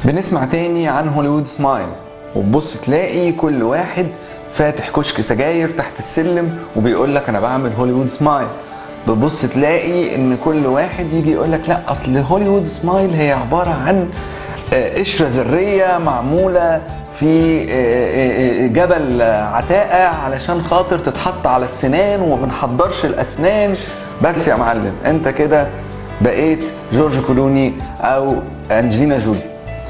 بنسمع تاني عن هوليوود سمايل وتبص تلاقي كل واحد فاتح كشك سجاير تحت السلم وبيقول لك انا بعمل هوليوود سمايل بتبص تلاقي ان كل واحد يجي يقول لك لا اصل هوليوود سمايل هي عباره عن آه، قشره ذريه معموله في آه، آه، آه، جبل عتاقه علشان خاطر تتحط على السنان وما بنحضرش الاسنان بس يا معلم انت كده بقيت جورج كلوني او انجلينا جولي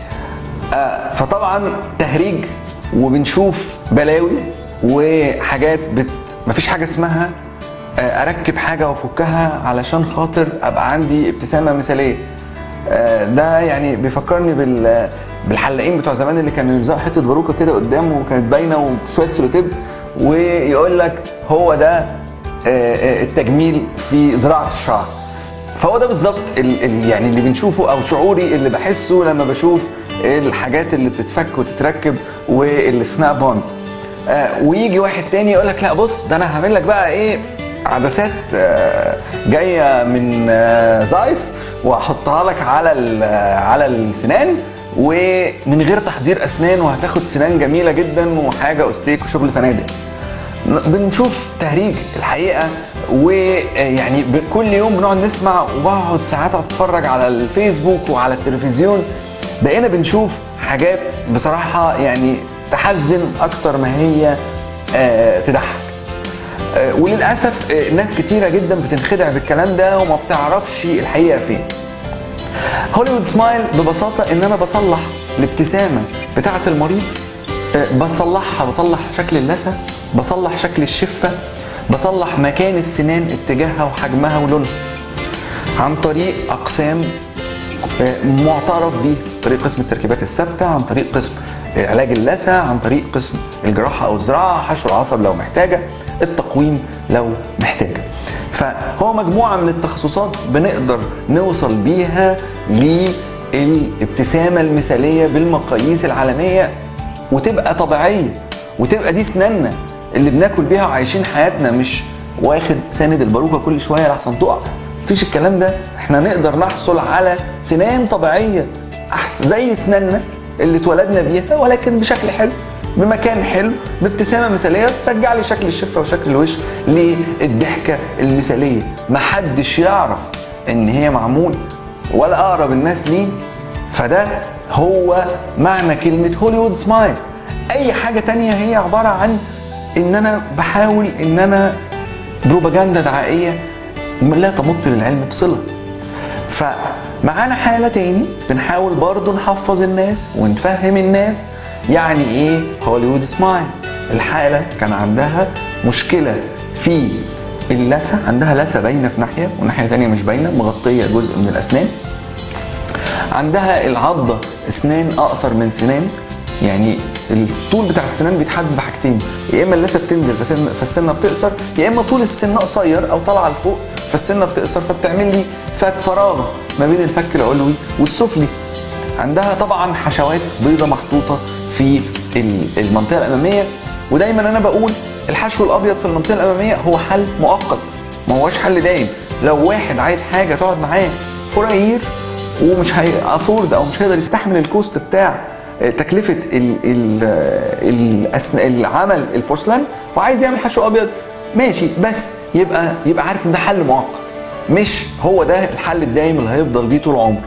آه، فطبعا تهريج وبنشوف بلاوي وحاجات بت... مفيش حاجه اسمها آه، اركب حاجه وافكها علشان خاطر ابقى عندي ابتسامه مثاليه آه، ده يعني بيفكرني بال بالحلاقين بتوع زمان اللي كانوا يلزقوا حته باروكه كده قدامه وكانت باينه وشويه سلوتيب ويقول لك هو ده آه، آه، التجميل في زراعه الشعر فهو ده بالظبط ال- ال- يعني اللي بنشوفه او شعوري اللي بحسه لما بشوف الحاجات اللي بتتفك وتتركب والسناب اون آه ويجي واحد تاني يقول لك لا بص ده انا هعمل لك بقى ايه عدسات آه جايه من آه زايس واحطها لك على ال- على السنان ومن غير تحضير اسنان وهتاخد سنان جميله جدا وحاجه استيك وشغل فنادق بنشوف تهريج الحقيقه ويعني كل يوم بنقعد نسمع وبقعد ساعات اتفرج على الفيسبوك وعلى التلفزيون بقينا بنشوف حاجات بصراحه يعني تحزن اكتر ما هي آه، تضحك آه، وللاسف آه، ناس كتيره جدا بتنخدع بالكلام ده وما بتعرفش الحقيقه فين هوليوود سمايل ببساطه ان انا بصلح الابتسامه بتاعه المريض آه، بصلحها بصلح شكل اللثه بصلح شكل الشفه بصلح مكان السنان اتجاهها وحجمها ولونها عن طريق اقسام آه، معترف بيه طريق قسم التركيبات الثابته عن طريق قسم آه، علاج اللثه عن طريق قسم الجراحه او الزراعه حشو العصب لو محتاجه التقويم لو محتاجه فهو مجموعه من التخصصات بنقدر نوصل بيها للابتسامه المثاليه بالمقاييس العالميه وتبقى طبيعيه وتبقى دي سناننا اللي بناكل بيها وعايشين حياتنا مش واخد ساند الباروكه كل شويه لحسن تقع مفيش الكلام ده احنا نقدر نحصل على سنان طبيعيه احسن زي سناننا اللي اتولدنا بيها ولكن بشكل حلو بمكان حلو بابتسامه مثاليه ترجع لي شكل الشفه وشكل الوش للضحكه المثاليه محدش يعرف ان هي معمول ولا اقرب الناس ليه فده هو معنى كلمه هوليوود سمايل اي حاجه تانية هي عباره عن ان انا بحاول ان انا بروباجندا دعائيه لا تمت للعلم بصله فمعانا حالة تاني بنحاول برضو نحفظ الناس ونفهم الناس يعني ايه هوليوود سمايل الحالة كان عندها مشكلة في اللثة عندها لثة باينة في ناحية وناحية تانية مش باينة مغطية جزء من الأسنان عندها العضة اسنان أقصر من سنان يعني الطول بتاع السنان بيتحدد بحاجتين يا اما اللثه بتنزل فسن فالسنه بتقصر يا اما طول السنه قصير او طالعه لفوق فالسنه بتقصر فبتعمل لي فات فراغ ما بين الفك العلوي والسفلي عندها طبعا حشوات بيضة محطوطة في ال- المنطقة الأمامية ودايما أنا بقول الحشو الأبيض في المنطقة الأمامية هو حل مؤقت ما هوش حل دايم لو واحد عايز حاجة تقعد معاه فور يير ومش هيأفورد أو مش هيقدر يستحمل الكوست بتاع آه، تكلفة ال ال الأسن... العمل البورسلان وعايز يعمل حشو أبيض ماشي بس يبقى يبقى عارف إن ده حل مؤقت مش هو ده الحل الدايم اللي هيفضل بيه طول عمره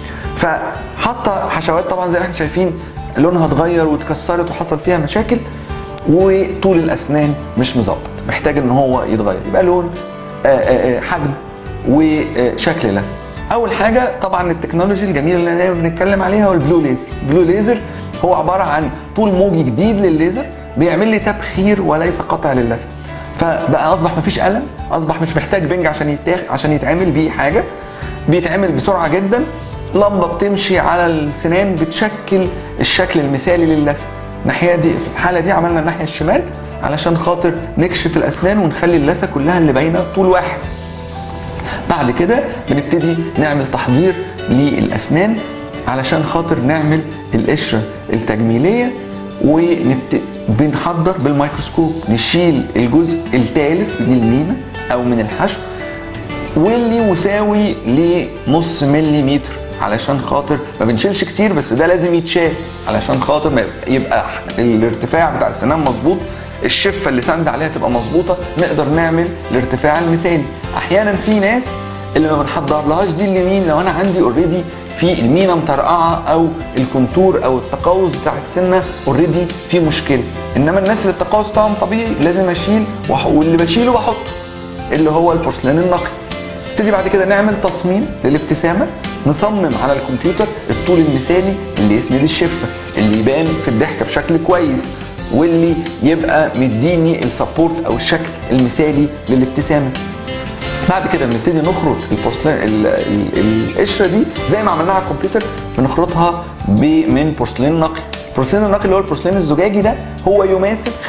فحاطه حشوات طبعا زي ما احنا شايفين لونها اتغير واتكسرت وحصل فيها مشاكل وطول الاسنان مش مظبط محتاج ان هو يتغير يبقى لون آه، آه، آه، حجم وشكل اللثه اول حاجه طبعا التكنولوجي الجميله اللي دايما بنتكلم عليها هو البلو ليزر البلو ليزر هو عباره عن طول موجي جديد للليزر بيعمل لي تبخير وليس قطع للثه فبقى اصبح مفيش قلم اصبح مش محتاج بنج عشان يتاخ عشان يتعمل بيه حاجه بيتعمل بسرعه جدا لمبه بتمشي على السنان بتشكل الشكل المثالي للثه الناحيه دي في الحاله دي عملنا الناحيه الشمال علشان خاطر نكشف الاسنان ونخلي اللثه كلها اللي باينه طول واحد بعد كده بنبتدي نعمل تحضير للاسنان علشان خاطر نعمل القشره التجميليه ونبت... بنحضر بالميكروسكوب نشيل الجزء التالف دي المينا او من الحشو واللي مساوي لنص مليمتر علشان خاطر ما بنشيلش كتير بس ده لازم يتشال علشان خاطر ما يبقى الارتفاع بتاع السنان مظبوط الشفه اللي ساند عليها تبقى مظبوطه نقدر نعمل الارتفاع المثالي احيانا في ناس اللي ما بنحضرلهاش دي اليمين لو انا عندي اوريدي في المينا مطرقعه او الكونتور او التقوس بتاع السنه اوريدي في مشكله انما الناس اللي التقوس بتاعهم طبيعي لازم اشيل وح- واللي بشيله بحطه اللي هو البورسلان النقي نبتدي بعد كده نعمل تصميم للابتسامه نصمم على الكمبيوتر الطول المثالي اللي يسند الشفه اللي يبان في الضحكه بشكل كويس واللي يبقى مديني السبورت او الشكل المثالي للابتسامه بعد كده بنبتدي نخرط البورسلان ال- ال- القشره دي زي ما عملناها على الكمبيوتر بنخرطها ب- من بورسلين نقي البورسلين النقي اللي هو البورسلين الزجاجي ده هو يماثل 95%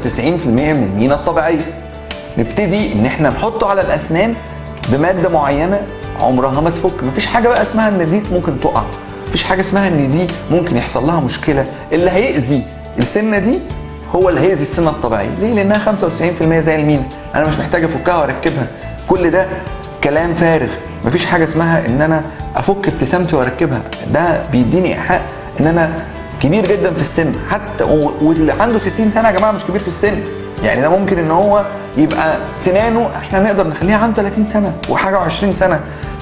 من المينا الطبيعيه نبتدي ان احنا نحطه على الاسنان بماده معينه عمرها ما تفك مفيش حاجه بقى اسمها ان دي ممكن تقع مفيش حاجه اسمها ان دي ممكن يحصل لها مشكله اللي هيأذي السنه دي هو اللي هيأذي السنه الطبيعيه ليه لانها 95% زي المينا انا مش محتاج افكها واركبها كل ده كلام فارغ مفيش حاجه اسمها ان انا افك ابتسامتي واركبها ده بيديني ايحاء ان انا كبير جدا في السن حتى و- واللي عنده 60 سنه يا جماعه مش كبير في السن يعني ده ممكن ان هو يبقى سنانه احنا نقدر نخليها عنده 30 سنه وحاجه و20 سنه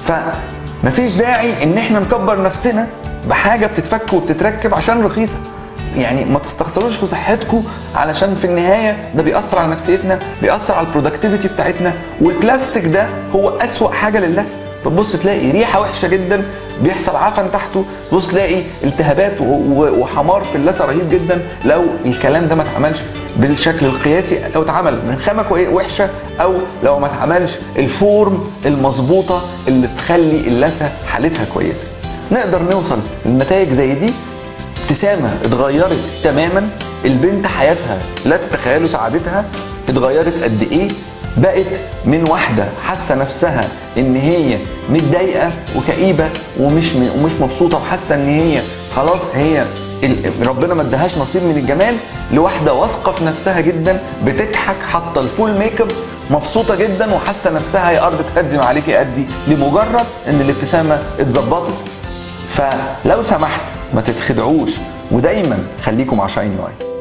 فمفيش داعي ان احنا نكبر نفسنا بحاجه بتتفك وبتتركب عشان رخيصه يعني ما تستخسروش في صحتكم علشان في النهايه ده بيأثر على نفسيتنا بيأثر على البرودكتيفيتي بتاعتنا والبلاستيك ده هو أسوأ حاجه للثه بتبص تلاقي ريحه وحشه جدا بيحصل عفن تحته تبص تلاقي التهابات و- و- وحمار في اللثه رهيب جدا لو الكلام ده ما اتعملش بالشكل القياسي لو اتعمل من خامه كوي- وحشه او لو ما اتعملش الفورم المظبوطه اللي تخلي اللثه حالتها كويسه نقدر نوصل لنتائج زي دي ابتسامه اتغيرت تماما البنت حياتها لا تتخيلوا سعادتها اتغيرت قد ايه بقت من واحده حاسه نفسها ان هي متضايقه وكئيبه ومش ومش مبسوطه وحاسه ان هي خلاص هي ال- ربنا ما ادهاش نصيب من الجمال لواحده واثقه في نفسها جدا بتضحك حاطه الفول ميك اب مبسوطه جدا وحاسه نفسها يا ارض تهدم عليكي قدي لمجرد ان الابتسامه اتظبطت فلو سمحت ما تتخدعوش ودايما خليكم مع شاين واي